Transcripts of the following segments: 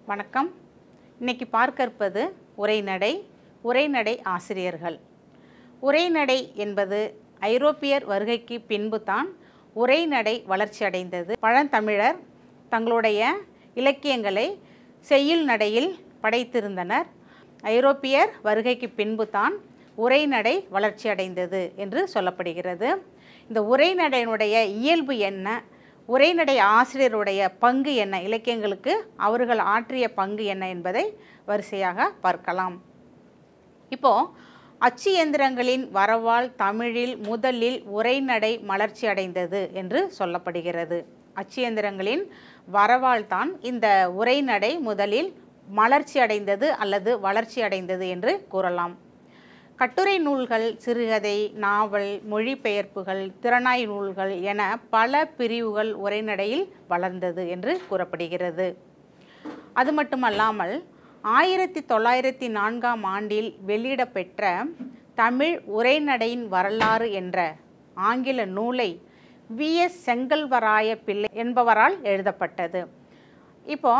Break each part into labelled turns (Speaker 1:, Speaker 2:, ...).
Speaker 1: வணக்கம் இன்னைக்கு பார்க்க இருப்பது உரைநடை உரைநடை ஆசிரியர்கள் உரைநடை என்பது ஐரோப்பியர் வருகைக்கு பின்பு தான் உரைநடை வளர்ச்சி அடைந்தது பழந்தமிழர் தங்களுடைய இலக்கியங்களை செய்யுள் நடையில் படைத்திருந்தனர் ஐரோப்பியர் வருகைக்கு பின்பு தான் உரைநடை வளர்ச்சி அடைந்தது என்று சொல்லப்படுகிறது இந்த உரைநடையினுடைய இயல்பு என்ன உரைநடை ஆசிரியருடைய பங்கு என்ன இலக்கியங்களுக்கு அவர்கள் ஆற்றிய பங்கு என்ன என்பதை வரிசையாக பார்க்கலாம் இப்போ அச்சு இயந்திரங்களின் வரவால் தமிழில் முதலில் உரைநடை மலர்ச்சி அடைந்தது என்று சொல்லப்படுகிறது அச்சு இயந்திரங்களின் வரவால் தான் இந்த உரைநடை முதலில் மலர்ச்சி அடைந்தது அல்லது வளர்ச்சி அடைந்தது என்று கூறலாம் கட்டுரை நூல்கள் சிறுகதை நாவல் மொழிபெயர்ப்புகள் திறனாய் நூல்கள் என பல பிரிவுகள் உரைநடையில் வளர்ந்தது என்று கூறப்படுகிறது அது மட்டுமல்லாமல் ஆயிரத்தி தொள்ளாயிரத்தி நான்காம் ஆண்டில் வெளியிடப்பெற்ற தமிழ் உரைநடையின் வரலாறு என்ற ஆங்கில நூலை வி எஸ் செங்கல்வராய பிள்ளை என்பவரால் எழுதப்பட்டது இப்போ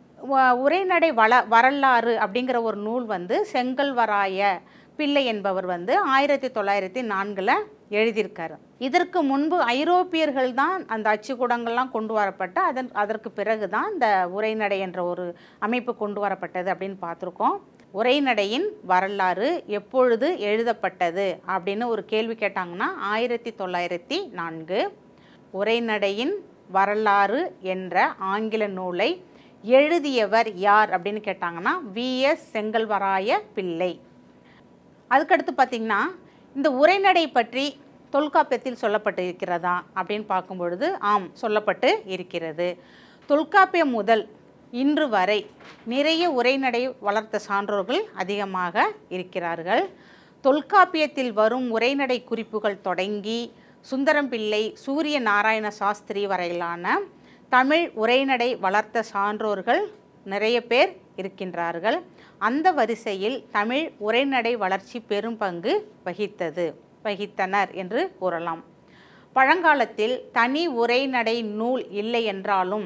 Speaker 1: வ- உரைநடை வள வரலாறு அப்படிங்கிற ஒரு நூல் வந்து செங்கல்வராய பிள்ளை என்பவர் வந்து ஆயிரத்தி தொள்ளாயிரத்தி நான்கில் எழுதியிருக்காரு இதற்கு முன்பு ஐரோப்பியர்கள் தான் அந்த அச்சுக்கூடங்கள்லாம் கொண்டு வரப்பட்ட அதன் அதற்கு பிறகு தான் இந்த உரைநடை என்ற ஒரு அமைப்பு கொண்டு வரப்பட்டது அப்படின்னு பார்த்துருக்கோம் உரைநடையின் வரலாறு எப்பொழுது எழுதப்பட்டது அப்படின்னு ஒரு கேள்வி கேட்டாங்கன்னா ஆயிரத்தி தொள்ளாயிரத்தி நான்கு உரைநடையின் வரலாறு என்ற ஆங்கில நூலை எழுதியவர் யார் அப்படின்னு கேட்டாங்கன்னா வி எஸ் செங்கல்வராய பிள்ளை அதுக்கடுத்து பார்த்திங்கன்னா இந்த உரைநடை பற்றி தொல்காப்பியத்தில் சொல்லப்பட்டு இருக்கிறதா அப்படின்னு பார்க்கும் பொழுது ஆம் சொல்லப்பட்டு இருக்கிறது தொல்காப்பியம் முதல் இன்று வரை நிறைய உரைநடை வளர்த்த சான்றோர்கள் அதிகமாக இருக்கிறார்கள் தொல்காப்பியத்தில் வரும் உரைநடை குறிப்புகள் தொடங்கி சுந்தரம் பிள்ளை சூரிய நாராயண சாஸ்திரி வரையிலான தமிழ் உரைநடை வளர்த்த சான்றோர்கள் நிறைய பேர் இருக்கின்றார்கள் அந்த வரிசையில் தமிழ் உரைநடை வளர்ச்சி பெரும் பங்கு வகித்தது வகித்தனர் என்று கூறலாம் பழங்காலத்தில் தனி உரைநடை நூல் இல்லை என்றாலும்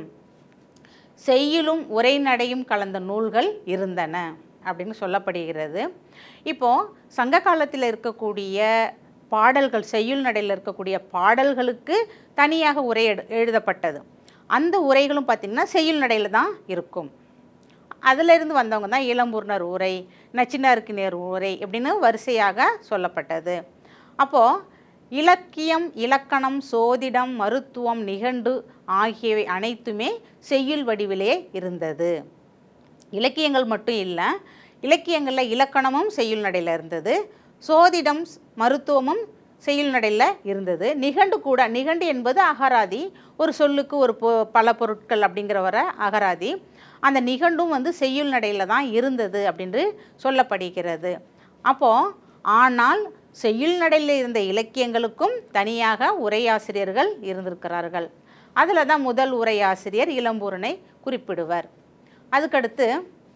Speaker 1: செய்யுளும் உரைநடையும் கலந்த நூல்கள் இருந்தன அப்படின்னு சொல்லப்படுகிறது இப்போ சங்க காலத்தில் இருக்கக்கூடிய பாடல்கள் செய்யுள் நடையில் இருக்கக்கூடிய பாடல்களுக்கு தனியாக உரை எடு- எழுதப்பட்டது அந்த உரைகளும் பார்த்திங்கன்னா செய்யுள் நடையில் தான் இருக்கும் அதிலிருந்து வந்தவங்க தான் இளம்பூர்ணர் உரை நச்சினாருக்கு நேர் உரை இப்படின்னு வரிசையாக சொல்லப்பட்டது அப்போது இலக்கியம் இலக்கணம் சோதிடம் மருத்துவம் நிகண்டு ஆகியவை அனைத்துமே செய்யுள் வடிவிலே இருந்தது இலக்கியங்கள் மட்டும் இல்லை இலக்கியங்களில் இலக்கணமும் செய்யுள் நடையில் இருந்தது சோதிடம் ஸ்- மருத்துவமும் செய்யுள் நடையில் இருந்தது நிகண்டு கூட நிகண்டு என்பது அகராதி ஒரு சொல்லுக்கு ஒரு பொ பல பொருட்கள் அப்படிங்கிற வர அகராதி அந்த நிகண்டும் வந்து செய்யுள் நடையில் தான் இருந்தது அப்படின்னு சொல்லப்படுகிறது அப்போது ஆனால் செய்யுள் நடையில் இருந்த இலக்கியங்களுக்கும் தனியாக உரையாசிரியர்கள் இருந்திருக்கிறார்கள் அதில் தான் முதல் உரையாசிரியர் இளம்பூரனை குறிப்பிடுவர் அதுக்கடுத்து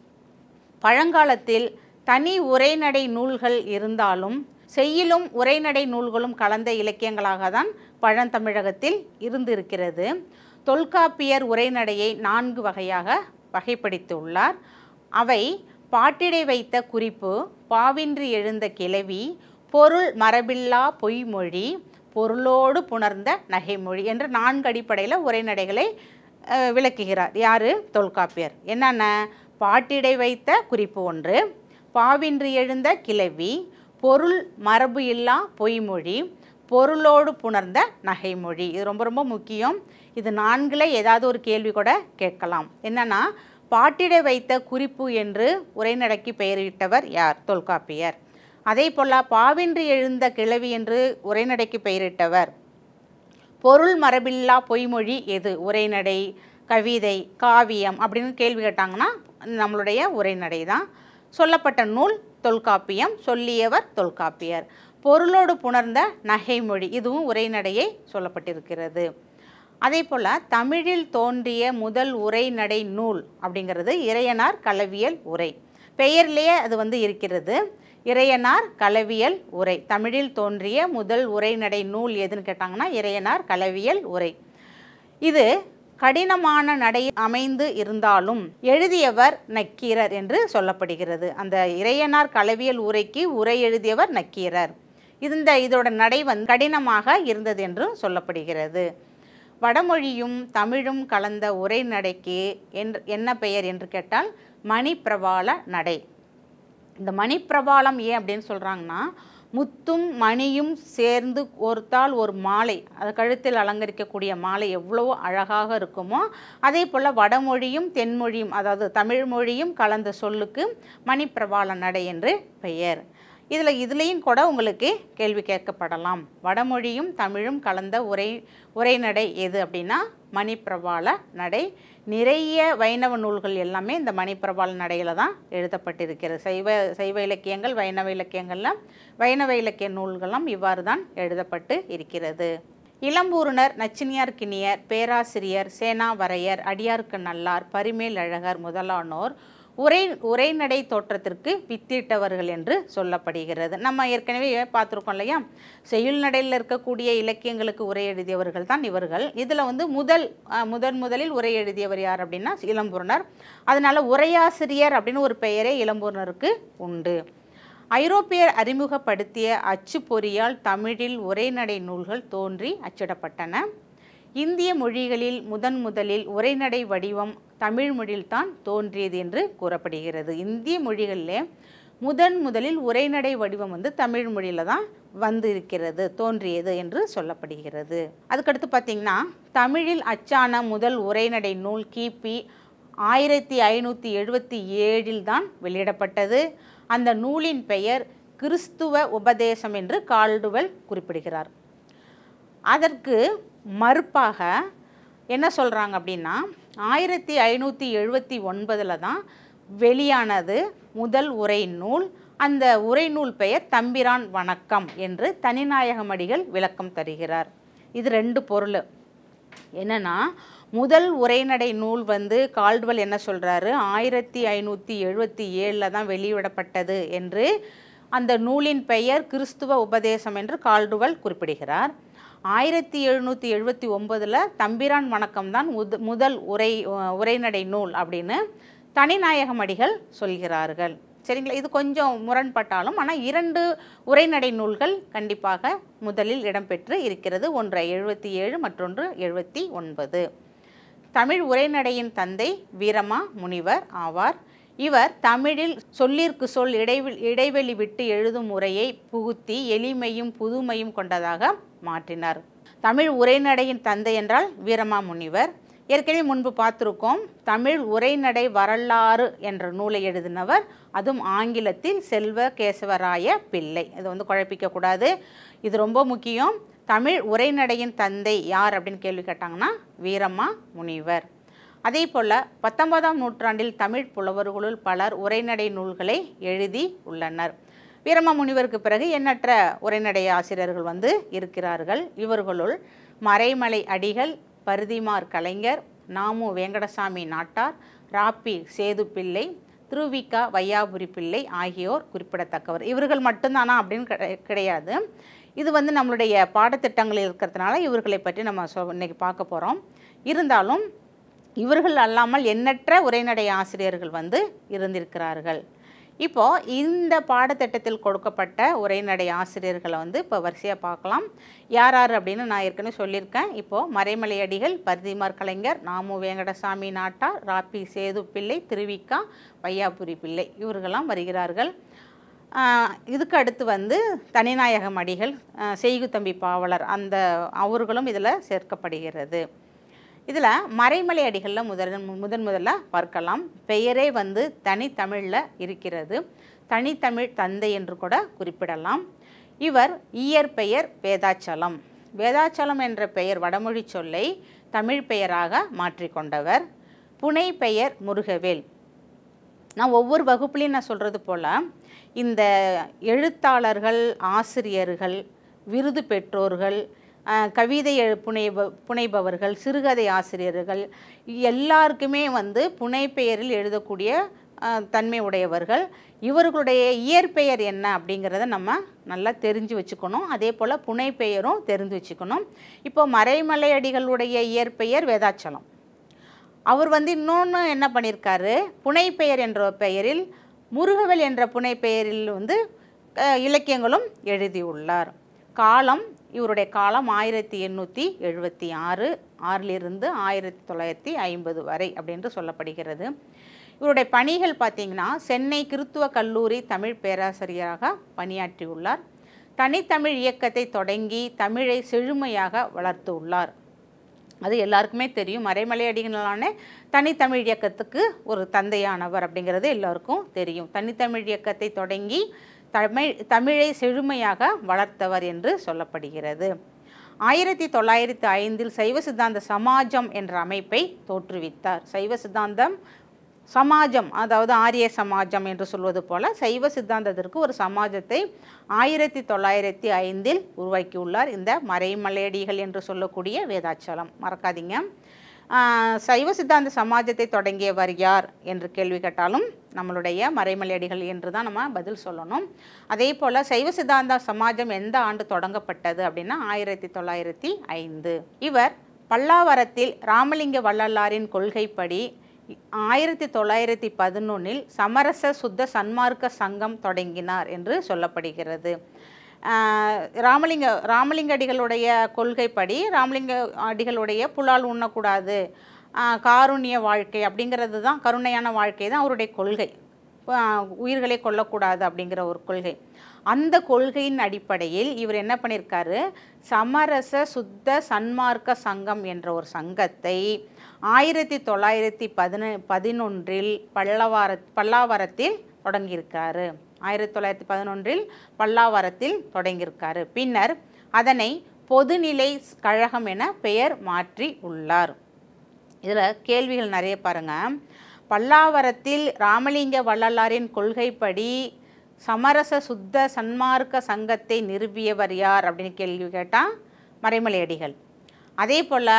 Speaker 1: பழங்காலத்தில் தனி உரைநடை நூல்கள் இருந்தாலும் செய்யுளும் உரைநடை நூல்களும் கலந்த இலக்கியங்களாக தான் பழந்தமிழகத்தில் இருந்திருக்கிறது தொல்காப்பியர் உரைநடையை நான்கு வகையாக வகைப்படுத்தியுள்ளார் அவை பாட்டிடை வைத்த குறிப்பு பாவின்றி எழுந்த கிளவி பொருள் மரபில்லா பொய்மொழி பொருளோடு புணர்ந்த நகைமொழி என்ற நான்கு அடிப்படையில் உரைநடைகளை அஹ், விளக்குகிறார் யார் தொல்காப்பியர் என்னென்ன பாட்டிடை வைத்த குறிப்பு ஒன்று பாவின்றி எழுந்த கிளவி பொருள் மரபு இல்லா பொய்மொழி பொருளோடு புணர்ந்த நகைமொழி இது ரொம்ப ரொம்ப முக்கியம் இது நான்கில் ஏதாவது ஒரு கேள்வி கூட கேட்கலாம் என்னன்னா பாட்டிடை வைத்த குறிப்பு என்று உரைநடைக்கு பெயரிட்டவர் யார் தொல்காப்பியர் அதே போல் பாவின்றி எழுந்த கிளவி என்று உரைநடைக்கு பெயரிட்டவர் பொருள் மரபில்லா பொய்மொழி எது உரைநடை கவிதை காவியம் அப்படின்னு கேள்வி கேட்டாங்கன்னா நம்மளுடைய உரைநடை தான் சொல்லப்பட்ட நூல் தொல்காப்பியம் சொல்லியவர் தொல்காப்பியர் பொருளோடு புணர்ந்த நகைமொழி இதுவும் உரைநடையை சொல்லப்பட்டிருக்கிறது அதே போல் தமிழில் தோன்றிய முதல் உரைநடை நூல் அப்படிங்கிறது இறையனார் களவியல் உரை பெயர்லேயே அது வந்து இருக்கிறது இறையனார் களவியல் உரை தமிழில் தோன்றிய முதல் உரைநடை நூல் எதுன்னு கேட்டாங்கன்னா இறையனார் களவியல் உரை இது கடினமான நடை அமைந்து இருந்தாலும் எழுதியவர் நக்கீரர் என்று சொல்லப்படுகிறது அந்த இறையனார் களவியல் உரைக்கு உரை எழுதியவர் நக்கீரர் இந்த இதோட நடை வந்து கடினமாக இருந்தது என்றும் சொல்லப்படுகிறது வடமொழியும் தமிழும் கலந்த உரை நடைக்கு என்று என்ன பெயர் என்று கேட்டால் மணிப்பிரவாள நடை இந்த மணிப்பிரபாலம் ஏன் அப்படின்னு சொல்கிறாங்கன்னா முத்தும் மணியும் சேர்ந்து ஒருத்தால் ஒரு மாலை அது கழுத்தில் அலங்கரிக்கக்கூடிய மாலை எவ்வளவோ அழகாக இருக்குமோ அதே போல் வடமொழியும் தென்மொழியும் அதாவது தமிழ் மொழியும் கலந்த சொல்லுக்கு மணிப்பிரபால நடை என்று பெயர் இதில் இதுலேயும் கூட உங்களுக்கு கேள்வி கேட்கப்படலாம் வடமொழியும் தமிழும் கலந்த உரை உரைநடை எது அப்படின்னா மணிப்பிரபால நடை நிறைய வைணவ நூல்கள் எல்லாமே இந்த மணிப்பிரபால நடையில் தான் எழுதப்பட்டிருக்கிறது சைவ சைவ இலக்கியங்கள் வைணவ இலக்கியங்கள்லாம் வைணவ இலக்கிய நூல்களும் இவ்வாறு தான் எழுதப்பட்டு இருக்கிறது இளம்பூரணர் நச்சினியார் கிணியர் பேராசிரியர் சேனாவரையர் அடியார்க்கு நல்லார் பரிமேல் அழகர் முதலானோர் உரை உரைநடை தோற்றத்திற்கு வித்திட்டவர்கள் என்று சொல்லப்படுகிறது நம்ம ஏற்கனவே பார்த்துருக்கோம் இல்லையா செய்யுள் நடையில் இருக்கக்கூடிய இலக்கியங்களுக்கு உரை எழுதியவர்கள் தான் இவர்கள் இதில் வந்து முதல் அஹ், முதன் முதலில் உரை எழுதியவர் யார் அப்படின்னா இளம்பூரணர் அதனால உரையாசிரியர் அப்படின்னு ஒரு பெயரே இளம்பூரணருக்கு உண்டு ஐரோப்பியர் அறிமுகப்படுத்திய அச்சு பொறியால் தமிழில் உரைநடை நூல்கள் தோன்றி அச்சிடப்பட்டன இந்திய மொழிகளில் முதன் முதலில் உரைநடை வடிவம் தமிழ் மொழியில்தான் தோன்றியது என்று கூறப்படுகிறது இந்திய மொழிகளிலே முதன் முதலில் உரைநடை வடிவம் வந்து தமிழ் மொழியில் தான் வந்து இருக்கிறது தோன்றியது என்று சொல்லப்படுகிறது அதுக்கடுத்து பார்த்திங்கன்னா தமிழில் அச்சான முதல் உரைநடை நூல் கிபி ஆயிரத்தி ஐநூற்றி எழுபத்தி ஏழில் தான் வெளியிடப்பட்டது அந்த நூலின் பெயர் கிறிஸ்துவ உபதேசம் என்று கால்டுவல் குறிப்பிடுகிறார் அதற்கு மறுப்பாக என்ன சொல்கிறாங்க அப்படின்னா ஆயிரத்தி ஐநூற்றி எழுபத்தி ஒன்பதில் தான் வெளியானது முதல் உரை நூல் அந்த உரை நூல் பெயர் தம்பிரான் வணக்கம் என்று தனிநாயகமடிகள் விளக்கம் தருகிறார் இது ரெண்டு பொருள் என்னன்னா முதல் உரைநடை நூல் வந்து கால்டுவல் என்ன சொல்கிறாரு ஆயிரத்தி ஐநூற்றி எழுபத்தி ஏழில் தான் வெளியிடப்பட்டது என்று அந்த நூலின் பெயர் கிறிஸ்துவ உபதேசம் என்று கால்டுவல் குறிப்பிடுகிறார் ஆயிரத்தி எழுநூற்றி எழுபத்தி ஒம்பதில் தம்பிரான் வணக்கம் தான் முத முதல் உரை உரைநடை நூல் அப்படின்னு தனிநாயகமடிகள் சொல்கிறார்கள் சரிங்களா இது கொஞ்சம் முரண்பட்டாலும் ஆனால் இரண்டு உரைநடை நூல்கள் கண்டிப்பாக முதலில் இடம்பெற்று இருக்கிறது ஒன்று எழுபத்தி ஏழு மற்றொன்று எழுபத்தி ஒன்பது தமிழ் உரைநடையின் தந்தை வீரமா முனிவர் ஆவார் இவர் தமிழில் சொல்லிற்கு சொல் இடைவெளி இடைவெளி விட்டு எழுதும் முறையை புகுத்தி எளிமையும் புதுமையும் கொண்டதாக மாற்றினார் தமிழ் உரைநடையின் தந்தை என்றால் வீரமா முனிவர் ஏற்கனவே முன்பு பார்த்துருக்கோம் தமிழ் உரைநடை வரலாறு என்ற நூலை எழுதினவர் அதுவும் ஆங்கிலத்தில் செல்வ கேசவராய பிள்ளை இது வந்து குழப்பிக்க கூடாது இது ரொம்ப முக்கியம் தமிழ் உரைநடையின் தந்தை யார் அப்படின்னு கேள்வி கேட்டாங்கன்னா வீரமா முனிவர் அதே போல் பத்தொன்பதாம் நூற்றாண்டில் தமிழ் புலவர்களுள் பலர் உரைநடை நூல்களை எழுதி உள்ளனர் வீரமா முனிவருக்கு பிறகு எண்ணற்ற உரைநடை ஆசிரியர்கள் வந்து இருக்கிறார்கள் இவர்களுள் மறைமலை அடிகள் பருதிமார் கலைஞர் நாமு வெங்கடசாமி நாட்டார் ராப்பி சேது பிள்ளை திருவிக்கா வையாபுரி பிள்ளை ஆகியோர் குறிப்பிடத்தக்கவர் இவர்கள் மட்டும்தானா அப்படின்னு கிடை- கிடையாது இது வந்து நம்மளுடைய பாடத்திட்டங்களில் இருக்கிறதுனால இவர்களை பற்றி நம்ம சொ இன்னைக்கு பார்க்க போகிறோம் இருந்தாலும் இவர்கள் அல்லாமல் எண்ணற்ற உரைநடை ஆசிரியர்கள் வந்து இருந்திருக்கிறார்கள் இப்போ இந்த பாடத்திட்டத்தில் கொடுக்கப்பட்ட உரைநடை ஆசிரியர்களை வந்து இப்போ வரிசையாக பார்க்கலாம் யார் யார் அப்படின்னு நான் ஏற்கனவே சொல்லியிருக்கேன் இப்போது மறைமலையடிகள் பரிதிமார் கலைஞர் நாமு வேங்கடசாமி நாட்டார் ராப்பி சேது பிள்ளை திருவிக்கா வையாபுரி பிள்ளை இவர்களெல்லாம் வருகிறார்கள் ஆஹ் இதுக்கு அடுத்து வந்து தனிநாயகம் அடிகள் ஆஹ் செய்குத்தம்பி பாவலர் அந்த அவர்களும் இதில் சேர்க்கப்படுகிறது இதில் மறைமலை அடிகளில் முதல் முதன் முதல்ல பார்க்கலாம் பெயரே வந்து தனித்தமிழில் இருக்கிறது தனித்தமிழ் தந்தை என்று கூட குறிப்பிடலாம் இவர் இயற்பெயர் வேதாச்சலம் வேதாச்சலம் என்ற பெயர் வடமொழி சொல்லை தமிழ் பெயராக மாற்றிக்கொண்டவர் புனை பெயர் முருகவேல் நான் ஒவ்வொரு வகுப்புலையும் நான் சொல்கிறது போல் இந்த எழுத்தாளர்கள் ஆசிரியர்கள் விருது பெற்றோர்கள் அஹ், கவிதை எழு புனைப புனைபவர்கள் சிறுகதை ஆசிரியர்கள் எல்லாருக்குமே வந்து புனைப்பெயரில் எழுதக்கூடிய அஹ், தன்மை உடையவர்கள் இவர்களுடைய இயற்பெயர் என்ன அப்படிங்கிறத நம்ம நல்லா தெரிஞ்சு வச்சுக்கணும் அதே போல் புனைப்பெயரும் தெரிஞ்சு வச்சுக்கணும் இப்போ மறைமலை அடிகளுடைய இயற்பெயர் வேதாச்சலம் அவர் வந்து இன்னொன்று என்ன பண்ணியிருக்காரு புனைப்பெயர் என்ற பெயரில் முருகவேல் என்ற புனைப்பெயரில் வந்து அஹ், இலக்கியங்களும் எழுதியுள்ளார் காலம் இவருடைய காலம் ஆயிரத்தி எண்ணூற்றி எழுபத்தி ஆறு ஆறிலிருந்து ஆயிரத்தி தொள்ளாயிரத்தி ஐம்பது வரை அப்படின்று சொல்லப்படுகிறது இவருடைய பணிகள் பார்த்தீங்கன்னா சென்னை கிறித்துவ கல்லூரி தமிழ் பேராசிரியராக பணியாற்றியுள்ளார் தனித்தமிழ் இயக்கத்தை தொடங்கி தமிழை செழுமையாக வளர்த்து உள்ளார் அது எல்லாருக்குமே தெரியும் மறைமலையடிகளான தனித்தமிழ் இயக்கத்துக்கு ஒரு தந்தையானவர் அப்படிங்கிறது எல்லாருக்கும் தெரியும் தனித்தமிழ் இயக்கத்தை தொடங்கி தமிழ் தமிழை செழுமையாக வளர்த்தவர் என்று சொல்லப்படுகிறது ஆயிரத்தி தொள்ளாயிரத்தி ஐந்தில் சைவ சித்தாந்த சமாஜம் என்ற அமைப்பை தோற்றுவித்தார் சைவ சித்தாந்தம் சமாஜம் அதாவது ஆரிய சமாஜம் என்று சொல்வது போல சைவ சித்தாந்தத்திற்கு ஒரு சமாஜத்தை ஆயிரத்தி தொள்ளாயிரத்தி ஐந்தில் உருவாக்கியுள்ளார் இந்த மறைமலையடிகள் என்று சொல்லக்கூடிய வேதாச்சலம் மறக்காதீங்க ஆஹ், சைவ சித்தாந்த சமாஜத்தை தொடங்கியவர் யார் என்று கேள்வி கேட்டாலும் நம்மளுடைய மறைமலையடிகள் என்று தான் நம்ம பதில் சொல்லணும் அதே போல் சைவ சித்தாந்த சமாஜம் எந்த ஆண்டு தொடங்கப்பட்டது அப்படின்னா ஆயிரத்தி தொள்ளாயிரத்தி ஐந்து இவர் பல்லாவரத்தில் ராமலிங்க வள்ளலாரின் கொள்கைப்படி ஆயிரத்தி தொள்ளாயிரத்தி பதினொன்றில் சமரச சுத்த சன்மார்க்க சங்கம் தொடங்கினார் என்று சொல்லப்படுகிறது ஆஹ் ராமலிங்க ராமலிங்க அடிகளுடைய கொள்கைப்படி ராமலிங்க அடிகளுடைய புலால் உண்ணக்கூடாது ஆஹ் காருண்ய வாழ்க்கை அப்படிங்கிறது தான் கருணையான வாழ்க்கை தான் அவருடைய கொள்கை ஆஹ் உயிர்களை கொல்லக்கூடாது அப்படிங்கிற ஒரு கொள்கை அந்த கொள்கையின் அடிப்படையில் இவர் என்ன பண்ணியிருக்காரு சமரச சுத்த சன்மார்க்க சங்கம் என்ற ஒரு சங்கத்தை ஆயிரத்தி தொள்ளாயிரத்தி பதின பதினொன்றில் பல்லவார பல்லாவரத்தில் தொடங்கியிருக்காரு ஆயிரத்தி தொள்ளாயிரத்தி பதினொன்றில் பல்லாவரத்தில் தொடங்கியிருக்காரு பின்னர் அதனை பொதுநிலை கழகம் என பெயர் மாற்றி உள்ளார் இதில் கேள்விகள் நிறைய பாருங்க பல்லாவரத்தில் ராமலிங்க வள்ளலாரின் கொள்கைப்படி சமரச சுத்த சன்மார்க்க சங்கத்தை நிறுவியவர் யார் அப்படின்னு கேள்வி கேட்டால் மறைமலையடிகள் அதே போல்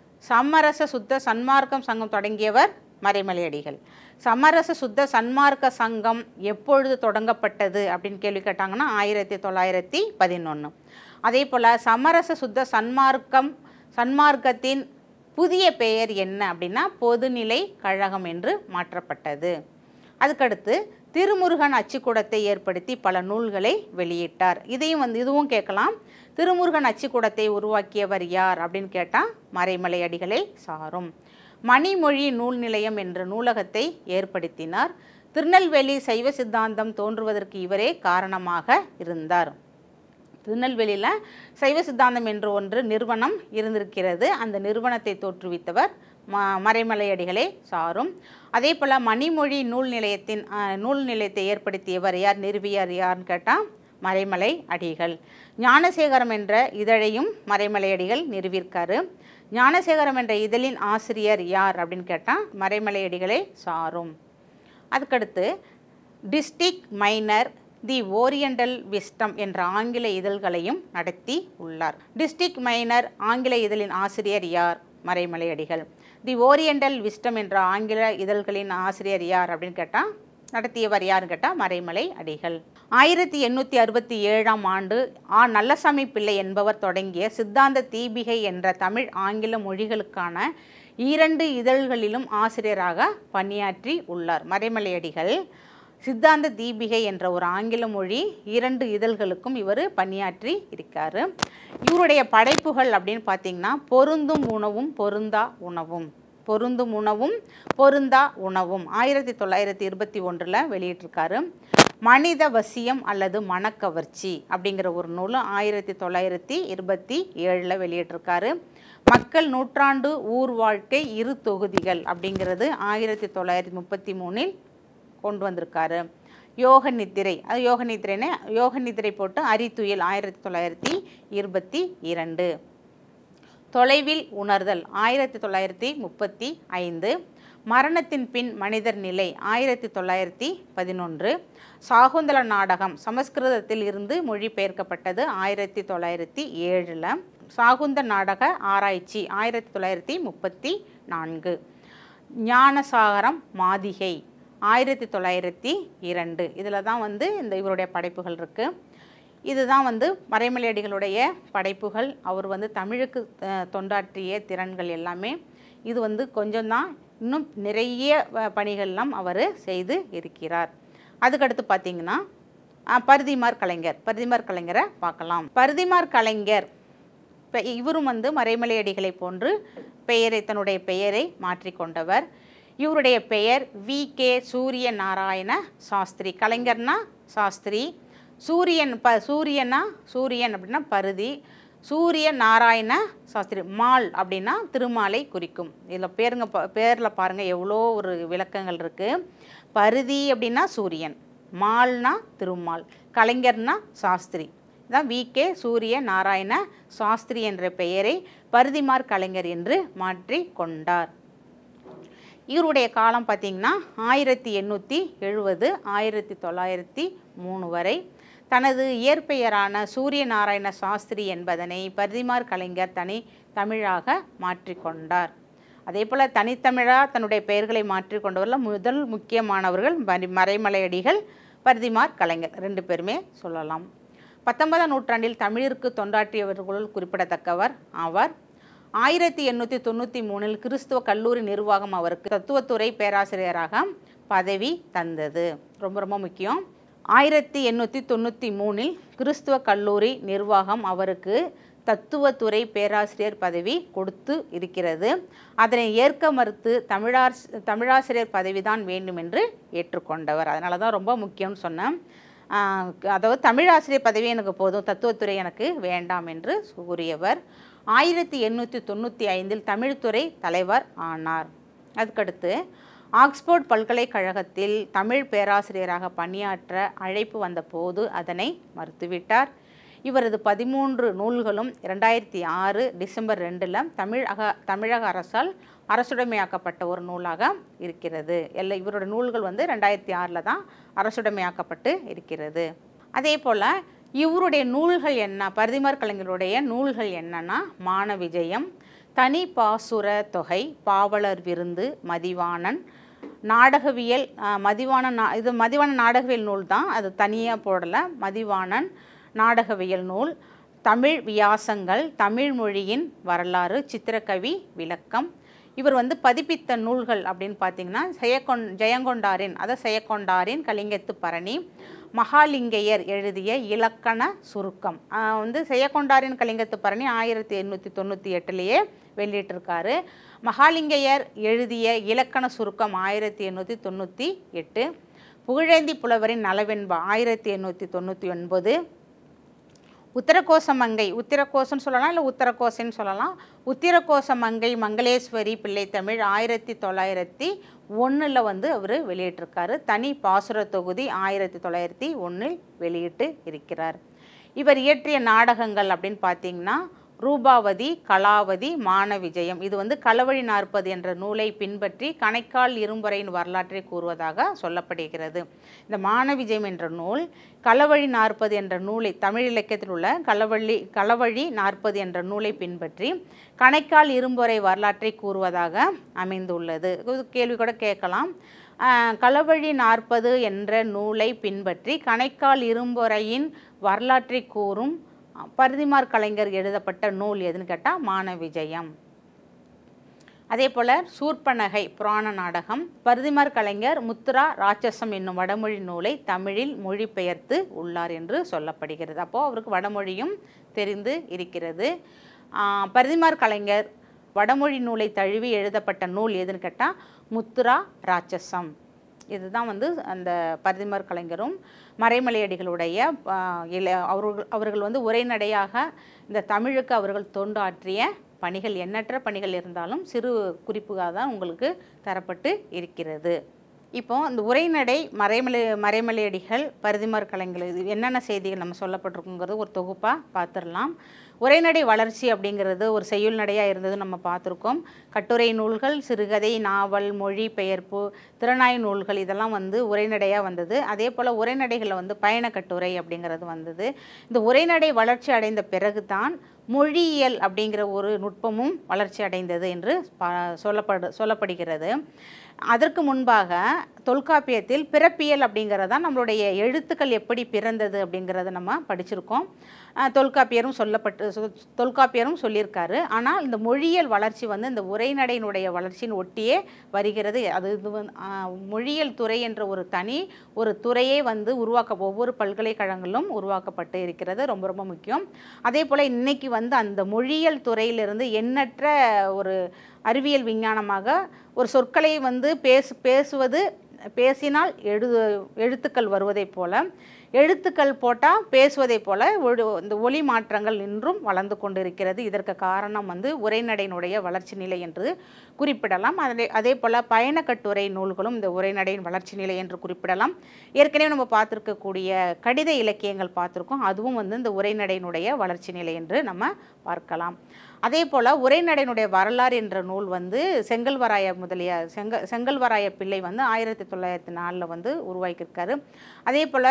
Speaker 1: சமரச சுத்த சன்மார்க்கம் சங்கம் தொடங்கியவர் மறைமலையடிகள் சமரச சுத்த சன்மார்க்க சங்கம் எப்பொழுது தொடங்கப்பட்டது அப்படின்னு கேள்வி கேட்டாங்கன்னா ஆயிரத்தி தொள்ளாயிரத்தி பதினொன்று அதே போல் சமரச சுத்த சன்மார்க்கம் சன்மார்க்கத்தின் புதிய பெயர் என்ன அப்படின்னா பொதுநிலை கழகம் என்று மாற்றப்பட்டது அதுக்கடுத்து திருமுருகன் அச்சுக்கூடத்தை ஏற்படுத்தி பல நூல்களை வெளியிட்டார் இதையும் வந்து இதுவும் கேட்கலாம் திருமுருகன் அச்சுக்கூடத்தை உருவாக்கியவர் யார் அப்படின்னு கேட்டால் மறைமலை அடிகளை சாரும் மணிமொழி நூல் நிலையம் என்ற நூலகத்தை ஏற்படுத்தினார் திருநெல்வேலி சைவ சித்தாந்தம் தோன்றுவதற்கு இவரே காரணமாக இருந்தார் திருநெல்வேலியில் சைவ சித்தாந்தம் என்று ஒன்று நிறுவனம் இருந்திருக்கிறது அந்த நிறுவனத்தை தோற்றுவித்தவர் ம மறைமலையடிகளே சாரும் அதே போல் மணிமொழி நூல் நிலையத்தின் அஹ், நூல் நிலையத்தை ஏற்படுத்தியவர் யார் நிறுவியார் யார்னு கேட்டால் மறைமலை அடிகள் ஞானசேகரம் என்ற இதழையும் மறைமலை அடிகள் நிறுவியிருக்காரு ஞானசேகரம் என்ற இதழின் ஆசிரியர் யார் அப்படின்னு கேட்டால் மறைமலை அடிகளே சாரும் அதுக்கடுத்து district minor the oriental wisdom என்ற ஆங்கில இதழ்களையும் நடத்தி உள்ளார் டிஸ்ட்ரிக்ட் மைனர் ஆங்கில இதழின் ஆசிரியர் யார் மறைமலையடிகள் தி ஓரியண்டல் விஸ்டம் என்ற ஆங்கில இதழ்களின் ஆசிரியர் யார் அப்படின்னு கேட்டால் நடத்தியவர் யாருன்னு கேட்டால் மறைமலை அடிகள் ஆயிரத்தி எண்ணூற்றி அறுபத்தி ஏழாம் ஆண்டு ஆ நல்லசாமி பிள்ளை என்பவர் தொடங்கிய சித்தாந்த தீபிகை என்ற தமிழ் ஆங்கில மொழிகளுக்கான இரண்டு இதழ்களிலும் ஆசிரியராக பணியாற்றி உள்ளார் மறைமலை அடிகள் சித்தாந்த தீபிகை என்ற ஒரு ஆங்கில மொழி இரண்டு இதழ்களுக்கும் இவர் பணியாற்றி இருக்காரு இவருடைய படைப்புகள் அப்படின்னு பார்த்தீங்கன்னா பொருந்தும் உணவும் பொருந்தா உணவும் பொருந்தும் உணவும் பொருந்தா உணவும் ஆயிரத்தி தொள்ளாயிரத்தி இருபத்தி ஒன்றில் வெளியிட்டிருக்காரு மனித வசியம் அல்லது மனக்கவர்ச்சி அப்படிங்கிற ஒரு நூல் ஆயிரத்தி தொள்ளாயிரத்தி இருபத்தி ஏழில் வெளியிட்டிருக்காரு மக்கள் நூற்றாண்டு ஊர் வாழ்க்கை இரு தொகுதிகள் அப்படிங்கிறது ஆயிரத்தி தொள்ளாயிரத்தி முப்பத்தி மூணில் கொண்டு வந்திருக்காரு யோக நித்திரை அது யோக நித்திரைன்னு யோக நித்திரை போட்டு அரித்துயில் ஆயிரத்தி தொள்ளாயிரத்தி இருபத்தி இரண்டு தொலைவில் உணர்தல் ஆயிரத்தி தொள்ளாயிரத்தி முப்பத்தி ஐந்து மரணத்தின் பின் மனிதர் நிலை ஆயிரத்தி தொள்ளாயிரத்தி பதினொன்று சாகுந்தல நாடகம் சமஸ்கிருதத்தில் இருந்து மொழிபெயர்க்கப்பட்டது ஆயிரத்தி தொள்ளாயிரத்தி ஏழில் சாகுந்த நாடக ஆராய்ச்சி ஆயிரத்தி தொள்ளாயிரத்தி முப்பத்தி நான்கு ஞானசாகரம் மாதிகை ஆயிரத்தி தொள்ளாயிரத்தி இரண்டு இதில் தான் வந்து இந்த இவருடைய படைப்புகள் இருக்குது இதுதான் வந்து மறைமலையடிகளுடைய படைப்புகள் அவர் வந்து தமிழுக்கு அஹ், தொண்டாற்றிய திறன்கள் எல்லாமே இது வந்து கொஞ்சம்தான் இன்னும் நிறைய வ- பணிகள்லாம் அவர் செய்து இருக்கிறார் அதுக்கடுத்து பார்த்தீங்கன்னா அஹ், பரிதிமார் கலைஞர் பரிதிமார் கலைஞரை பார்க்கலாம் பரிதிமார் கலைஞர் இப்போ இவரும் வந்து மறைமலையடிகளை போன்று பெயரை தன்னுடைய பெயரை மாற்றிக்கொண்டவர் இவருடைய பெயர் வி கே சூரிய நாராயண சாஸ்திரி கலைஞர்னா சாஸ்திரி சூரியன் ப சூரியனா சூரியன் அப்படின்னா பருதி சூரிய நாராயண சாஸ்திரி மால் அப்படின்னா திருமாலை குறிக்கும் இதில் பேருங்க ப- பேரில் பாருங்கள் எவ்வளோ ஒரு விளக்கங்கள் இருக்குது பருதி அப்படின்னா சூரியன் மால்னா திருமால் கலைஞர்னா சாஸ்திரி இதான் வி கே சூரிய நாராயண சாஸ்திரி என்ற பெயரை பருதிமார் கலைஞர் என்று மாற்றி கொண்டார் இவருடைய காலம் பார்த்திங்கன்னா ஆயிரத்தி எண்ணூற்றி எழுபது ஆயிரத்தி தொள்ளாயிரத்தி மூணு வரை தனது இயற்பெயரான சூரிய நாராயண சாஸ்திரி என்பதனை பரிதிமார் கலைஞர் தனி தமிழாக மாற்றிக்கொண்டார் அதே போல் தனித்தமிழாக தன்னுடைய பெயர்களை மாற்றிக்கொண்டவரில் முதல் முக்கியமானவர்கள் மரி- மறைமலையடிகள் பரிதிமார் கலைஞர் ரெண்டு பேருமே சொல்லலாம் பத்தொன்பதாம் நூற்றாண்டில் தமிழிற்கு தொண்டாற்றியவர்களுள் குறிப்பிடத்தக்கவர் ஆவார் ஆயிரத்தி எண்ணூற்றி தொண்ணூற்றி மூணில் கிறிஸ்துவ கல்லூரி நிர்வாகம் அவருக்கு தத்துவத்துறை பேராசிரியராக பதவி தந்தது ரொம்ப ரொம்ப முக்கியம் ஆயிரத்தி எண்ணூற்றி தொண்ணூற்றி மூணில் கிறிஸ்துவ கல்லூரி நிர்வாகம் அவருக்கு தத்துவத்துறை பேராசிரியர் பதவி கொடுத்து இருக்கிறது அதனை ஏற்க மறுத்து தமிழார் தமிழாசிரியர் பதவிதான் வேண்டும் என்று ஏற்றுக்கொண்டவர் அதனால தான் ரொம்ப முக்கியம்னு சொன்னேன் ஆஹ் அதாவது தமிழாசிரியர் பதவி எனக்கு போதும் தத்துவத்துறை எனக்கு வேண்டாம் என்று கூறியவர் ஆயிரத்தி எண்ணூற்றி தொண்ணூற்றி ஐந்தில் தமிழ்துறை தலைவர் ஆனார் அதுக்கடுத்து ஆக்ஸ்போர்ட் பல்கலைக்கழகத்தில் தமிழ் பேராசிரியராக பணியாற்ற அழைப்பு வந்தபோது அதனை மறுத்துவிட்டார் இவரது பதிமூன்று நூல்களும் இரண்டாயிரத்தி ஆறு டிசம்பர் ரெண்டில் தமிழ் அக தமிழக அரசால் அரசுடைமையாக்கப்பட்ட ஒரு நூலாக இருக்கிறது எல்லா இவரோட நூல்கள் வந்து ரெண்டாயிரத்தி ஆறில் தான் அரசுடைமையாக்கப்பட்டு இருக்கிறது அதே போல் இவருடைய நூல்கள் என்ன பரிதிமார் கலைஞருடைய நூல்கள் என்னன்னா மான விஜயம் தனி பாசுர தொகை பாவலர் விருந்து மதிவாணன் நாடகவியல் ஆஹ், மதிவாண நா இது மதிவாண நாடகவியல் நூல் தான் அது தனியாக போடலை மதிவாணன் நாடகவியல் நூல் தமிழ் வியாசங்கள் தமிழ் மொழியின் வரலாறு சித்திரக்கவி விளக்கம் இவர் வந்து பதிப்பித்த நூல்கள் அப்படின்னு பார்த்தீங்கன்னா செயக்கொண் ஜெயங்கொண்டாரின் அதாவது செயக்கொண்டாரின் கலிங்கத்து பரணி மகாலிங்கையர் எழுதிய இலக்கண சுருக்கம் ஆஹ் வந்து செயக்கொண்டாரின் கலிங்கத்து பரணி ஆயிரத்தி எண்ணூற்றி தொண்ணூற்றி எட்டுலேயே வெளியிட்டிருக்காரு மகாலிங்கையர் எழுதிய இலக்கண சுருக்கம் ஆயிரத்தி எண்ணூற்றி தொண்ணூற்றி எட்டு புகழேந்தி புலவரின் நலவெண்பா ஆயிரத்தி எண்ணூற்றி தொண்ணூற்றி ஒன்பது உத்தரகோச மங்கை உத்திரகோசன்னு சொல்லலாம் இல்லை உத்தரகோசன்னு சொல்லலாம் உத்திரகோச மங்கை மங்களேஸ்வரி பிள்ளைத்தமிழ் ஆயிரத்தி தொள்ளாயிரத்தி ஒன்றில் வந்து அவர் வெளியிட்டிருக்காரு தனி பாசுர தொகுதி ஆயிரத்தி தொள்ளாயிரத்தி ஒன்றில் வெளியிட்டு இருக்கிறார் இவர் இயற்றிய நாடகங்கள் அப்படின்னு பார்த்தீங்கன்னா ரூபாவதி கலாவதி மான விஜயம் இது வந்து களவழி நாற்பது என்ற நூலை பின்பற்றி கணைக்கால் இரும்புறையின் வரலாற்றை கூறுவதாக சொல்லப்படுகிறது இந்த மான விஜயம் என்ற நூல் களவழி நாற்பது என்ற நூலை தமிழ் இலக்கியத்தில் உள்ள களவழி களவழி நாற்பது என்ற நூலை பின்பற்றி கணைக்கால் இரும்புறை வரலாற்றை கூறுவதாக அமைந்துள்ளது இது கேள்வி கூட கேட்கலாம் ஆஹ், களவழி நாற்பது என்ற நூலை பின்பற்றி கணைக்கால் இரும்புறையின் வரலாற்றை கூறும் பரிதிமார் கலைஞர் எழுதப்பட்ட நூல் எதுன்னு கேட்டால் மான விஜயம் அதே போல் சூர்ப்பனகை புராண நாடகம் பரிதிமார் கலைஞர் முத்ரா ராட்சசம் என்னும் வடமொழி நூலை தமிழில் மொழிபெயர்த்து உள்ளார் என்று சொல்லப்படுகிறது அப்போது அவருக்கு வடமொழியும் தெரிந்து இருக்கிறது ஆஹ் பரிதிமார் கலைஞர் வடமொழி நூலை தழுவி எழுதப்பட்ட நூல் எதுன்னு கேட்டால் முத்ரா ராட்சசம் இதுதான் வந்து அந்த பரிதிமார் கலைஞரும் மறைமலையடிகளுடைய ஆஹ், இல அவர்கள் அவர்கள் வந்து உரைநடையாக இந்த தமிழுக்கு அவர்கள் தொண்டாற்றிய பணிகள் எண்ணற்ற பணிகள் இருந்தாலும் சிறு குறிப்புகாக தான் உங்களுக்கு தரப்பட்டு இருக்கிறது இப்போ இந்த உரைநடை மறைமலை மறைமலையடிகள் பரிதிமார் கலைஞர் இது என்னென்ன செய்திகள் நம்ம சொல்லப்பட்டிருக்குங்கிறது ஒரு தொகுப்பாக பார்த்துடலாம் உரைநடை வளர்ச்சி அப்படிங்கிறது ஒரு செய்யுள் நடையாக இருந்தது நம்ம பார்த்துருக்கோம் கட்டுரை நூல்கள் சிறுகதை நாவல் மொழி பெயர்ப்பு திறனாய் நூல்கள் இதெல்லாம் வந்து உரைநடையாக வந்தது அதே போல் உரைநடைகளில் வந்து பயண கட்டுரை அப்படிங்கிறது வந்தது இந்த உரைநடை வளர்ச்சி அடைந்த பிறகு தான் மொழியியல் அப்படிங்கிற ஒரு நுட்பமும் வளர்ச்சி அடைந்தது என்று பா சொல்லப்படு சொல்லப்படுகிறது அதற்கு முன்பாக தொல்காப்பியத்தில் பிறப்பியல் அப்படிங்கிறது தான் நம்மளுடைய எழுத்துக்கள் எப்படி பிறந்தது அப்படிங்கிறத நம்ம படிச்சிருக்கோம் அஹ் தொல்காப்பியரும் சொல்லப்பட்டு சு- தொல்காப்பியரும் சொல்லியிருக்காரு ஆனால் இந்த மொழியியல் வளர்ச்சி வந்து இந்த உரைநடையினுடைய வளர்ச்சியின் ஒட்டியே வருகிறது அது இது வந்து ஆ, மொழியியல் துறை என்ற ஒரு தனி ஒரு துறையே வந்து உருவாக்க ஒவ்வொரு பல்கலைக்கழகங்களும் உருவாக்கப்பட்டு இருக்கிறது ரொம்ப ரொம்ப முக்கியம் அதே போல் இன்னைக்கு வந்து அந்த மொழியியல் துறையிலிருந்து எண்ணற்ற ஒரு அறிவியல் விஞ்ஞானமாக ஒரு சொற்களை வந்து பேசு பேசுவது பேசினால் எழு எழுத்துக்கள் வருவதைப் போல எழுத்துக்கள் போட்டால் பேசுவதைப் போல ஒரு இந்த ஒலி மாற்றங்கள் இன்றும் வளர்ந்து கொண்டிருக்கிறது இதற்கு காரணம் வந்து உரைநடையினுடைய வளர்ச்சி நிலை என்று குறிப்பிடலாம் அதே அதே போல் பயணக்கட்டுரை நூல்களும் இந்த உரைநடையின் வளர்ச்சி நிலை என்று குறிப்பிடலாம் ஏற்கனவே நம்ம பார்த்துருக்கக்கூடிய கடித இலக்கியங்கள் பார்த்துருக்கோம் அதுவும் வந்து இந்த உரைநடையினுடைய வளர்ச்சி நிலை என்று நம்ம பார்க்கலாம் அதே போல் உரைநடையினுடைய வரலாறு என்ற நூல் வந்து செங்கல்வராய முதலிய செங்க செங்கல்வராய பிள்ளை வந்து ஆயிரத்தி தொள்ளாயிரத்தி நாலில் வந்து உருவாக்கியிருக்காரு அதே போல்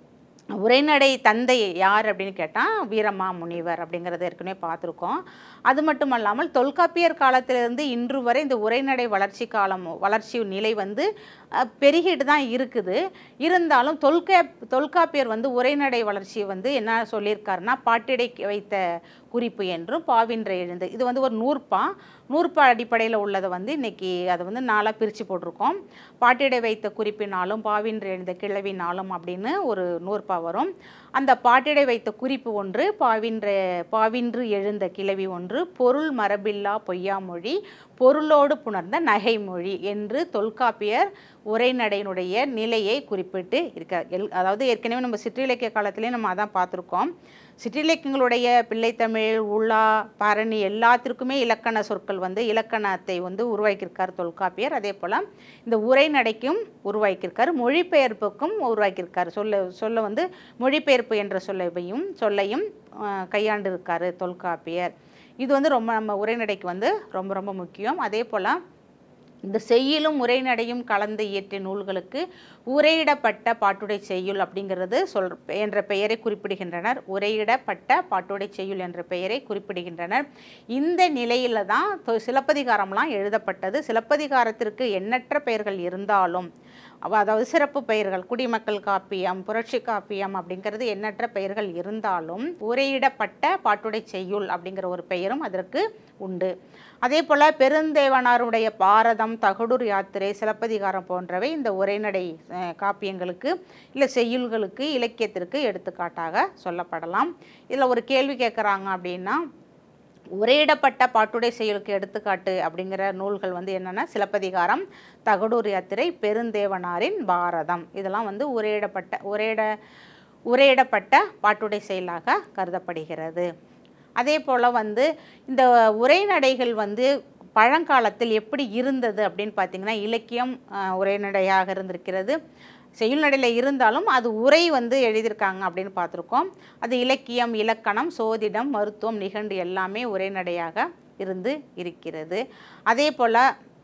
Speaker 1: உரைநடை தந்தை யார் அப்படின்னு கேட்டால் வீரமா முனிவர் அப்படிங்கிறத ஏற்கனவே பார்த்துருக்கோம் அது மட்டும் அல்லாமல் தொல்காப்பியர் காலத்திலிருந்து இன்று வரை இந்த உரைநடை வளர்ச்சி காலம் வளர்ச்சி நிலை வந்து அஹ், பெருகிட்டு தான் இருக்குது இருந்தாலும் தொல்கா தொல்காப்பியர் வந்து உரைநடை வளர்ச்சி வந்து என்ன சொல்லியிருக்காருன்னா பாட்டிடை வைத்த குறிப்பு என்றும் பாவின்ற எழுந்து இது வந்து ஒரு நூற்பா நூற்பா அடிப்படையில் உள்ளதை வந்து இன்னைக்கு அதை வந்து நாளாக பிரித்து போட்டிருக்கோம் பாட்டிடை வைத்த குறிப்பினாலும் பாவின்ற எழுந்த கிழவினாலும் அப்படின்னு ஒரு நூற்பா வரும் அந்த பாட்டிடை வைத்த குறிப்பு ஒன்று பாவின்ற பாவின்று எழுந்த கிளவி ஒன்று பொருள் மரபில்லா பொய்யாமொழி பொருளோடு புணர்ந்த நகைமொழி என்று தொல்காப்பியர் உரைநடையினுடைய நிலையை குறிப்பிட்டு இருக்கார் எல் அதாவது ஏற்கனவே நம்ம சிற்றிலக்கிய காலத்திலே நம்ம அதான் பார்த்துருக்கோம் சிற்றிலக்கியங்களுடைய பிள்ளைத்தமிழ் உலா பரணி எல்லாத்திற்குமே இலக்கண சொற்கள் வந்து இலக்கணத்தை வந்து உருவாக்கியிருக்கார் தொல்காப்பியர் அதே போல் இந்த உரைநடைக்கும் உருவாக்கியிருக்கார் மொழிபெயர்ப்புக்கும் உருவாக்கியிருக்கார் சொல்ல சொல்ல வந்து மொழிபெயர்ப்பு என்ற சொல்லையும் சொல்லையும் அஹ், கையாண்டிருக்காரு தொல்காப்பியர் இது வந்து ரொம்ப நம்ம உரைநடைக்கு வந்து ரொம்ப ரொம்ப முக்கியம் அதே போல் இந்த செய்யுளும் உரைநடையும் கலந்து இயற்றிய நூல்களுக்கு உரையிடப்பட்ட பாட்டுடை செய்யுள் அப்படிங்கிறது சொல் என்ற பெயரை குறிப்பிடுகின்றனர் உரையிடப்பட்ட பாட்டுடை செய்யுள் என்ற பெயரை குறிப்பிடுகின்றனர் இந்த நிலையில தான் தொ- சிலப்பதிகாரம்லாம் எழுதப்பட்டது சிலப்பதிகாரத்திற்கு எண்ணற்ற பெயர்கள் இருந்தாலும் அவ- அதாவது சிறப்பு பெயர்கள் குடிமக்கள் காப்பியம் புரட்சி காப்பியம் அப்படிங்கிறது எண்ணற்ற பெயர்கள் இருந்தாலும் உரையிடப்பட்ட பாட்டுடை செய்யுள் அப்படிங்கிற ஒரு பெயரும் அதற்கு உண்டு அதே போல் பெருந்தேவனாருடைய பாரதம் தகடூர் யாத்திரை சிலப்பதிகாரம் போன்றவை இந்த உரைநடை அஹ், காப்பியங்களுக்கு இல்லை செய்யுள்களுக்கு இலக்கியத்திற்கு எடுத்துக்காட்டாக சொல்லப்படலாம் இதில் ஒரு கேள்வி கேட்குறாங்க அப்படின்னா உரையிடப்பட்ட பாட்டுடை செயலுக்கு எடுத்துக்காட்டு அப்படிங்கிற நூல்கள் வந்து என்னென்னா சிலப்பதிகாரம் தகடூர் யாத்திரை பெருந்தேவனாரின் பாரதம் இதெல்லாம் வந்து உரையிடப்பட்ட உரையிட உரையிடப்பட்ட பாட்டுடை செயலாக கருதப்படுகிறது அதே போல் வந்து இந்த உரைநடைகள் வந்து பழங்காலத்தில் எப்படி இருந்தது அப்படின்னு பார்த்தீங்கன்னா இலக்கியம் அஹ், உரைநடையாக இருந்திருக்கிறது செய்யுள் நடையில் இருந்தாலும் அது உரை வந்து எழுதியிருக்காங்க அப்படின்னு பார்த்துருக்கோம் அது இலக்கியம் இலக்கணம் சோதிடம் மருத்துவம் நிகண்டு எல்லாமே உரைநடையாக இருந்து இருக்கிறது அதே போல்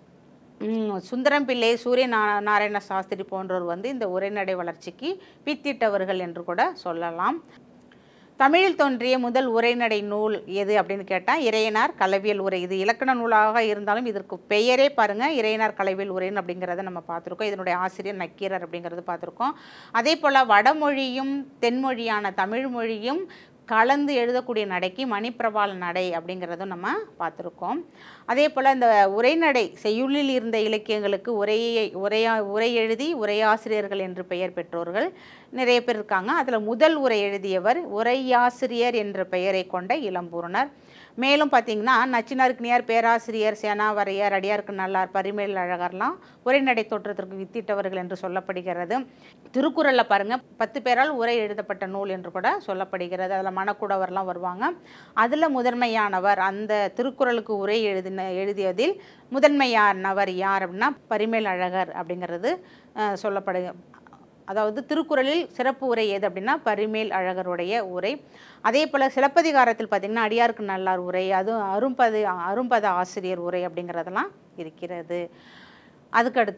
Speaker 1: சுந்தரம் பிள்ளை சூரிய நா- நாராயண சாஸ்திரி போன்றோர் வந்து இந்த உரைநடை வளர்ச்சிக்கு வித்திட்டவர்கள் என்று கூட சொல்லலாம் தமிழில் தோன்றிய முதல் உரைநடை நூல் எது அப்படின்னு கேட்டால் இறையனார் கலவியல் உரை இது இலக்கண நூலாக இருந்தாலும் இதற்கு பெயரே பாருங்கள் இறையனார் கலவியல் உரைன்னு அப்படிங்கிறத நம்ம பார்த்துருக்கோம் இதனுடைய ஆசிரியர் நக்கீரர் அப்படிங்கிறது பார்த்துருக்கோம் அதே போல் வடமொழியும் தென்மொழியான தமிழ் மொழியும் கலந்து எழுதக்கூடிய நடைக்கு மணிப்பிரபால நடை அப்படிங்கிறதும் நம்ம பார்த்துருக்கோம் அதே போல் இந்த உரைநடை செய்யுளில் இருந்த இலக்கியங்களுக்கு உரையை உரையா உரை எழுதி உரையாசிரியர்கள் என்று பெயர் பெற்றோர்கள் நிறைய பேர் இருக்காங்க அதில் முதல் உரை எழுதியவர் உரையாசிரியர் என்ற பெயரை கொண்ட இளம்பூரணர் மேலும் பார்த்தீங்கன்னா நச்சினார்க்கினியார் பேராசிரியர் சேனாவரையர் அடியாருக்கு நல்லார் பரிமேல் அழகர்லாம் உரைநடை தோற்றத்திற்கு வித்திட்டவர்கள் என்று சொல்லப்படுகிறது திருக்குறளில் பாருங்கள் பத்து பேரால் உரை எழுதப்பட்ட நூல் என்று கூட சொல்லப்படுகிறது அதில் மணக்குடவர்லாம் வருவாங்க அதில் முதன்மையானவர் அந்த திருக்குறளுக்கு உரை எழுதின எழுதியதில் முதன்மையானவர் யார் அப்படின்னா பரிமேல் அழகர் அப்படிங்கிறது அஹ், சொல்லப்படு அதாவது திருக்குறளில் சிறப்பு உரை எது அப்படின்னா பரிமேல் அழகருடைய உரை அதே போல் சிலப்பதிகாரத்தில் பார்த்திங்கன்னா அடியாருக்கு நல்லார் உரை அதுவும் அரும்பது அரும்பத ஆசிரியர் உரை அப்படிங்கிறதெல்லாம் இருக்கிறது அதுக்கடுத்து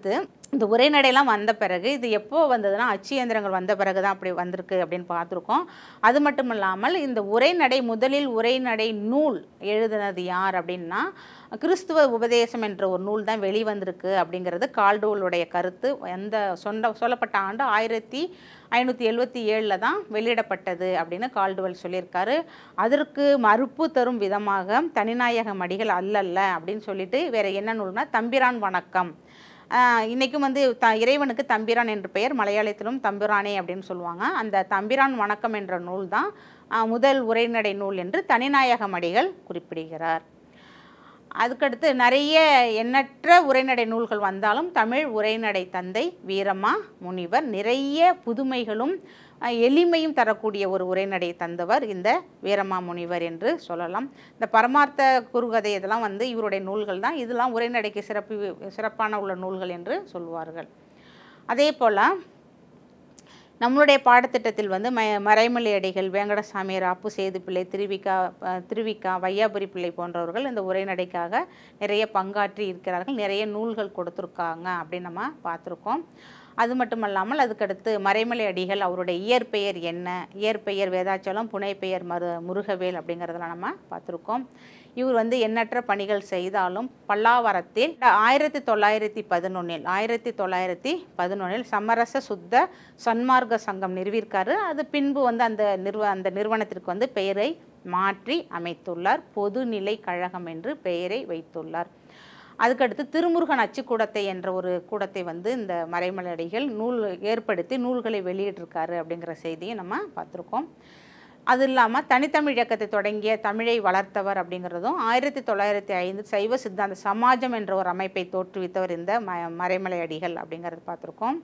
Speaker 1: இந்த உரைநடையெல்லாம் வந்த பிறகு இது எப்போ வந்ததுன்னா அச்சு இயந்திரங்கள் வந்த பிறகு தான் அப்படி வந்திருக்கு அப்படின்னு பார்த்துருக்கோம் அது மட்டும் இல்லாமல் இந்த உரைநடை முதலில் உரைநடை நூல் எழுதினது யார் அப்படின்னா கிறிஸ்துவ உபதேசம் என்ற ஒரு நூல் தான் வெளிவந்திருக்கு அப்படிங்கிறது கால்டோலுடைய கருத்து எந்த சொந்த சொல்லப்பட்ட ஆண்டு ஆயிரத்தி ஐநூற்றி எழுவத்தி ஏழில் தான் வெளியிடப்பட்டது அப்படின்னு கால்டுவல் சொல்லியிருக்காரு அதற்கு மறுப்பு தரும் விதமாக தனிநாயக மடிகள் அல்லல்ல அப்படின்னு சொல்லிட்டு வேறு என்ன நூல்னா தம்பிரான் வணக்கம் ஆஹ் இன்னைக்கும் வந்து த இறைவனுக்கு தம்பிரான் என்ற பெயர் மலையாளத்திலும் தம்பிரானே அப்படின்னு சொல்லுவாங்க அந்த தம்பிரான் வணக்கம் என்ற நூல் தான் ஆஹ் முதல் உரைநடை நூல் என்று தனிநாயக மடிகள் குறிப்பிடுகிறார் அதுக்கடுத்து நிறைய எண்ணற்ற உரைநடை நூல்கள் வந்தாலும் தமிழ் உரைநடை தந்தை வீரமா முனிவர் நிறைய புதுமைகளும் அஹ், எளிமையும் தரக்கூடிய ஒரு உரைநடை தந்தவர் இந்த வீரமா முனிவர் என்று சொல்லலாம் இந்த பரமார்த்த குறுகதை இதெல்லாம் வந்து இவருடைய நூல்கள் தான் இதெல்லாம் உரைநடைக்கு சிறப்பு சிறப்பான உள்ள நூல்கள் என்று சொல்வார்கள் அதே போல் நம்மளுடைய பாடத்திட்டத்தில் வந்து ம மறைமலை அடிகள் வேங்கடசாமி ராப்பு சேதுப்பிள்ளை திருவிக்கா அஹ், திருவிக்கா வையாபுரி பிள்ளை போன்றவர்கள் இந்த உரைநடைக்காக நிறைய பங்காற்றி இருக்கிறார்கள் நிறைய நூல்கள் கொடுத்துருக்காங்க அப்படின்னு நம்ம பார்த்துருக்கோம் அது மட்டும் அல்லாமல் அதுக்கடுத்து மறைமலை அடிகள் அவருடைய இயற்பெயர் என்ன இயற்பெயர் வேதாச்சலம் புனைப்பெயர் மரு முருகவேல் அப்படிங்கிறதெல்லாம் நம்ம பார்த்துருக்கோம் இவர் வந்து எண்ணற்ற பணிகள் செய்தாலும் பல்லாவரத்தில் ஆயிரத்தி தொள்ளாயிரத்தி பதினொன்றில் ஆயிரத்தி தொள்ளாயிரத்தி பதினொன்றில் சமரச சுத்த சன்மார்க்க சங்கம் நிறுவியிருக்காரு அது பின்பு வந்து அந்த நிறுவ அந்த நிறுவனத்திற்கு வந்து பெயரை மாற்றி அமைத்துள்ளார் பொதுநிலை கழகம் என்று பெயரை வைத்துள்ளார் அதுக்கடுத்து திருமுருகன் அச்சுக்கூடத்தை என்ற ஒரு கூடத்தை வந்து இந்த மறைமலடிகள் நூல் ஏற்படுத்தி நூல்களை வெளியிட்டிருக்காரு அப்படிங்கிற செய்தியை நம்ம பார்த்துருக்கோம் அது இல்லாமல் தனித்தமிழ் இயக்கத்தை தொடங்கிய தமிழை வளர்த்தவர் அப்படிங்கிறதும் ஆயிரத்தி தொள்ளாயிரத்தி ஐந்து சைவ சித்தாந்த சமாஜம் என்ற ஒரு அமைப்பை தோற்றுவித்தவர் இந்த ம மறைமலை அடிகள் அப்படிங்கிறது பார்த்துருக்கோம்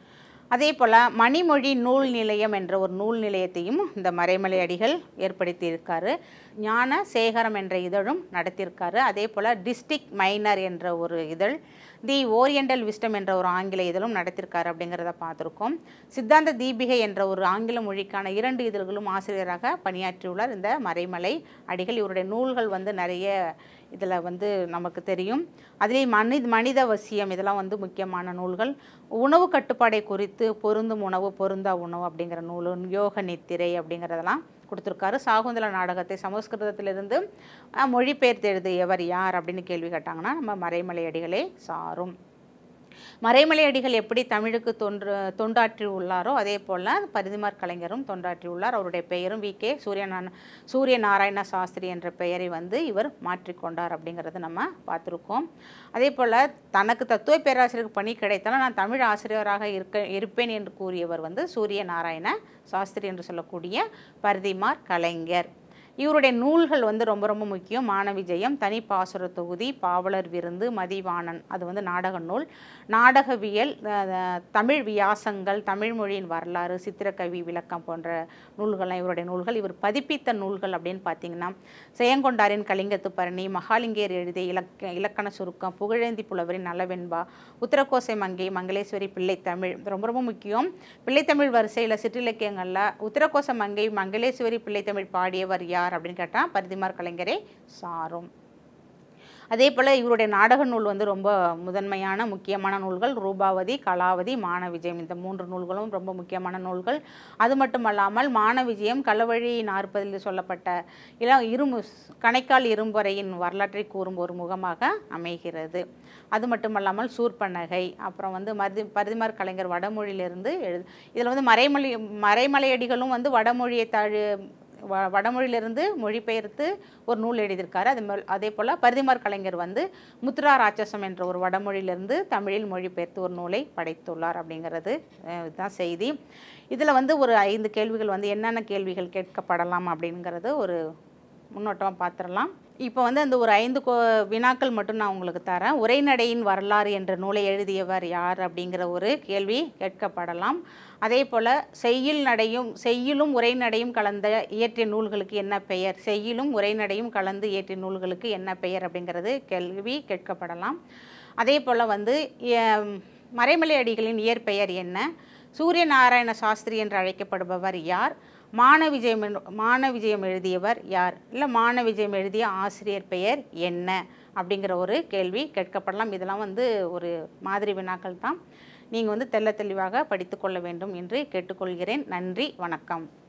Speaker 1: அதே போல் மணிமொழி நூல் நிலையம் என்ற ஒரு நூல் நிலையத்தையும் இந்த மறைமலை அடிகள் ஏற்படுத்தியிருக்காரு ஞான சேகரம் என்ற இதழும் நடத்தியிருக்காரு அதே போல் டிஸ்ட்ரிக்ட் மைனர் என்ற ஒரு இதழ் தி ஓரியண்டல் விஸ்டம் என்ற ஒரு ஆங்கில இதழும் நடத்தியிருக்காரு அப்படிங்கிறத பார்த்துருக்கோம் சித்தாந்த தீபிகை என்ற ஒரு ஆங்கில மொழிக்கான இரண்டு இதழ்களும் ஆசிரியராக பணியாற்றியுள்ளார் இந்த மறைமலை அடிகள் இவருடைய நூல்கள் வந்து நிறைய இதில் வந்து நமக்கு தெரியும் அதுலேயும் மனி மனித வசியம் இதெல்லாம் வந்து முக்கியமான நூல்கள் உணவு கட்டுப்பாடை குறித்து பொருந்தும் உணவு பொருந்தா உணவு அப்படிங்கிற நூல் யோக நித்திரை அப்படிங்கிறதெல்லாம் கொடுத்துருக்காரு சாகுந்தல நாடகத்தை சமஸ்கிருதத்திலிருந்து அஹ், மொழிபெயர்த்து எழுதியவர் யார் அப்படின்னு கேள்வி கேட்டாங்கன்னா நம்ம மறைமலை அடிகளே சாரும் மறைமலை அடிகள் எப்படி தமிழுக்கு தொன்று தொண்டாற்றி உள்ளாரோ அதே போல் பரிதிமார் கலைஞரும் தொண்டாற்றி உள்ளார் அவருடைய பெயரும் வி கே சூரியநாராயண சூரிய நாராயண சாஸ்திரி என்ற பெயரை வந்து இவர் மாற்றிக்கொண்டார் அப்படிங்கிறத நம்ம பார்த்துருக்கோம் அதே போல் தனக்கு தத்துவ பேராசிரியருக்கு பணி கிடைத்தாலும் நான் தமிழ் ஆசிரியராக இருக்க இருப்பேன் என்று கூறியவர் வந்து சூரிய நாராயண சாஸ்திரி என்று சொல்லக்கூடிய பரிதிமார் கலைஞர் இவருடைய நூல்கள் வந்து ரொம்ப ரொம்ப முக்கியம் மானவிஜயம் தனிப்பாசுர தொகுதி பாவலர் விருந்து மதிவாணன் அது வந்து நாடக நூல் நாடகவியல் அஹ், அஹ், தமிழ் வியாசங்கள் தமிழ் மொழியின் வரலாறு சித்திரக்கவி விளக்கம் போன்ற நூல்கள்லாம் இவருடைய நூல்கள் இவர் பதிப்பித்த நூல்கள் அப்படின்னு பார்த்தீங்கன்னா செயங்கொண்டாரின் கலிங்கத்து பரணி மகாலிங்கேயர் எழுதிய இலக்க இலக்கண சுருக்கம் புகழேந்தி புலவரின் நலவெண்பா உத்தரகோசை மங்கை மங்களேஸ்வரி பிள்ளைத்தமிழ் இது ரொம்ப ரொம்ப முக்கியம் பிள்ளைத்தமிழ் வரிசையில் சிற்றிலக்கியங்களில் உத்தரகோச மங்கை மங்களேஸ்வரி பிள்ளைத்தமிழ் பாடியவர் யார் அப்படின்னு கேட்டால் பரிதிமார் கலைஞரே சாரும் அதே போல் இவருடைய நாடக நூல் வந்து ரொம்ப முதன்மையான முக்கியமான நூல்கள் ரூபாவதி கலாவதி மானவிஜயம் இந்த மூன்று நூல்களும் ரொம்ப முக்கியமான நூல்கள் அது மட்டுமல்லாமல் மானவிஜயம் களவழி நாற்பதில் சொல்லப்பட்ட இள இரும்பு கணைக்கால் இரும்பறையின் வரலாற்றை கூறும் ஒரு முகமாக அமைகிறது அது மட்டுமல்லாமல் சூர்பனகை அப்புறம் வந்து மருதி பரிதிமார் கலைஞர் வடமொழியிலிருந்து எழுது இதில் வந்து மறைமொழி மறைமலையடிகளும் வந்து வடமொழியை தழு வ வடமொழியிலிருந்து மொழிபெயர்த்து ஒரு நூல் எழுதியிருக்காரு அது மேல் அதே போல் பரிதிமார் கலைஞர் வந்து முத்ரா ராட்சசம் என்ற ஒரு வடமொழியிலிருந்து தமிழில் மொழிபெயர்த்து ஒரு நூலை படைத்துள்ளார் அப்படிங்கிறது அஹ், இதுதான் செய்தி இதில் வந்து ஒரு ஐந்து கேள்விகள் வந்து என்னென்ன கேள்விகள் கேட்கப்படலாம் அப்படிங்கிறது ஒரு முன்னோட்டமாக பார்த்துடலாம் இப்போ வந்து அந்த ஒரு ஐந்து கோ வினாக்கள் மட்டும் நான் உங்களுக்கு தரேன் உரைநடையின் வரலாறு என்ற நூலை எழுதியவர் யார் அப்படிங்கிற ஒரு கேள்வி கேட்கப்படலாம் அதே போல் செய்யுள் நடையும் செய்யுளும் உரைநடையும் கலந்த இயற்றிய நூல்களுக்கு என்ன பெயர் செய்யுளும் உரைநடையும் கலந்து இயற்றிய நூல்களுக்கு என்ன பெயர் அப்படிங்கிறது கேள்வி கேட்கப்படலாம் அதே போல் வந்து எம், மறைமலை அடிகளின் இயற்பெயர் என்ன சூரிய நாராயண சாஸ்திரி என்று அழைக்கப்படுபவர் யார் மானவிஜயம் என்று- மானவிஜயம் எழுதியவர் யார் இல்லை மானவிஜயம் எழுதிய ஆசிரியர் பெயர் என்ன அப்படிங்கிற ஒரு கேள்வி கேட்கப்படலாம் இதெல்லாம் வந்து ஒரு மாதிரி வினாக்கள் தான் நீங்கள் வந்து தெள்ள தெளிவாக படித்துக்கொள்ள வேண்டும் என்று கேட்டுக்கொள்கிறேன் நன்றி வணக்கம்